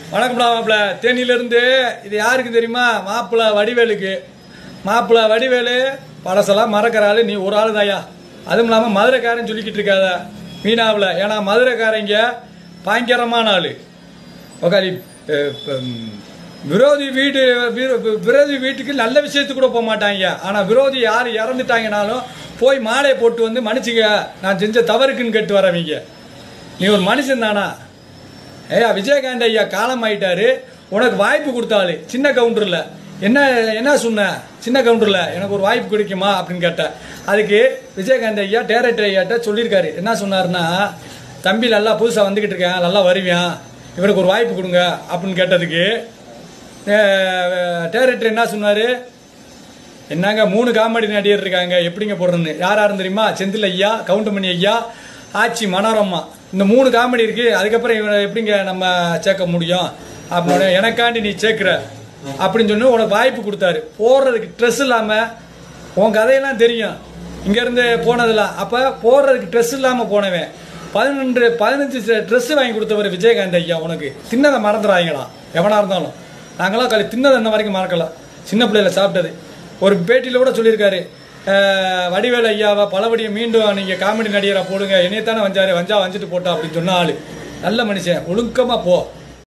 வணக்கம்டா மாப்பிள்ள தேனியிலேருந்து இது யாருக்கு தெரியுமா மாப்பிள்ள வடிவேலுக்கு மாப்பிள்ள வடிவேலு பழசெல்லாம் மறக்கிற ஆளு நீ ஒரு ஆளு தாயா அதுவும் இல்லாமல் மதுரைக்காரன் சொல்லிக்கிட்டு இருக்காத மீனாவில் ஏன்னா மதுரைக்காரங்க பயங்கரமான ஆளு உக்காலி அஹ், இப்ப, ம், விரோதி வீடு விரோ- விரோதி வீட்டுக்கு நல்ல விஷயத்துக்கு கூட போக மாட்டாங்க ஆனால் விரோதி யார் இறந்துட்டாங்கனாலும் போய் மாலையை போட்டு வந்து மன்னிச்சுக்க நான் செஞ்ச தவறுக்குன்னு கேட்டு வரவங்க நீ ஒரு மனுஷன் தானா ஏய்யா விஜயகாந்த் ஐயா காலம் ஆயிட்டாரு உனக்கு வாய்ப்பு கொடுத்தாளு சின்ன கவுண்டரில் என்ன என்ன சொன்ன சின்ன கவுண்டரில் எனக்கு ஒரு வாய்ப்பு கிடைக்குமா அப்படின்னு கேட்டேன் அதுக்கு விஜயகாந்த் ஐயா டேரக்டர் ஐயாட்ட சொல்லியிருக்காரு என்ன சொன்னாருன்னா தம்பி நல்லா புதுசாக வந்துக்கிட்டு இருக்கேன் நல்லா வருவியான் இவனுக்கு ஒரு வாய்ப்பு கொடுங்க அப்படின்னு கேட்டதுக்கு டேரக்டர் என்ன சொன்னார் என்னங்க மூணு காமெடி நடிகர் இருக்காங்க எப்படிங்க போடுறதுன்னு யார் யாரும் தெரியுமா செந்தில் ஐயா கவுண்டமணி ஐயா ஆச்சி மனோரமா இந்த மூணு காமெடி இருக்கு அதுக்கப்புறம் இவனை எப்படிங்க நம்ம சேர்க்க முடியும் அப்படின்னு எனக்காண்டி நீ சேர்க்குற அப்படின்னு சொல்லி உனக்கு வாய்ப்பு கொடுத்தாரு போடுறதுக்கு ட்ரெஸ் இல்லாமல் உன் கதையெல்லாம் தெரியும் இங்கேருந்து போனதெல்லாம் அப்போ போடுறதுக்கு ட்ரெஸ் இல்லாமல் போனவன் பதினொன்று பதினஞ்சு ட்ரெஸ் வாங்கி கொடுத்தவர் விஜயகாந்த் ஐயா உனக்கு தின்னதை மறந்துடாதீங்களா எவனா இருந்தாலும் நாங்களாம் கழி தின்னதை இன்ன வரைக்கும் மறக்கல சின்ன பிள்ளையில சாப்பிட்டது ஒரு பேட்டியில் கூட சொல்லியிருக்காரு அஹ், வடிவேலு ஐயாவை பலபடியும் மீண்டும் நீங்கள் காமெடி நடிகரை போடுங்க என்னையத்தானே வந்தாரு வஞ்சா வஞ்சிட்டு போட்டா அப்படின்னு சொன்ன ஆளு நல்ல மனுஷன் ஒழுக்கமாக போ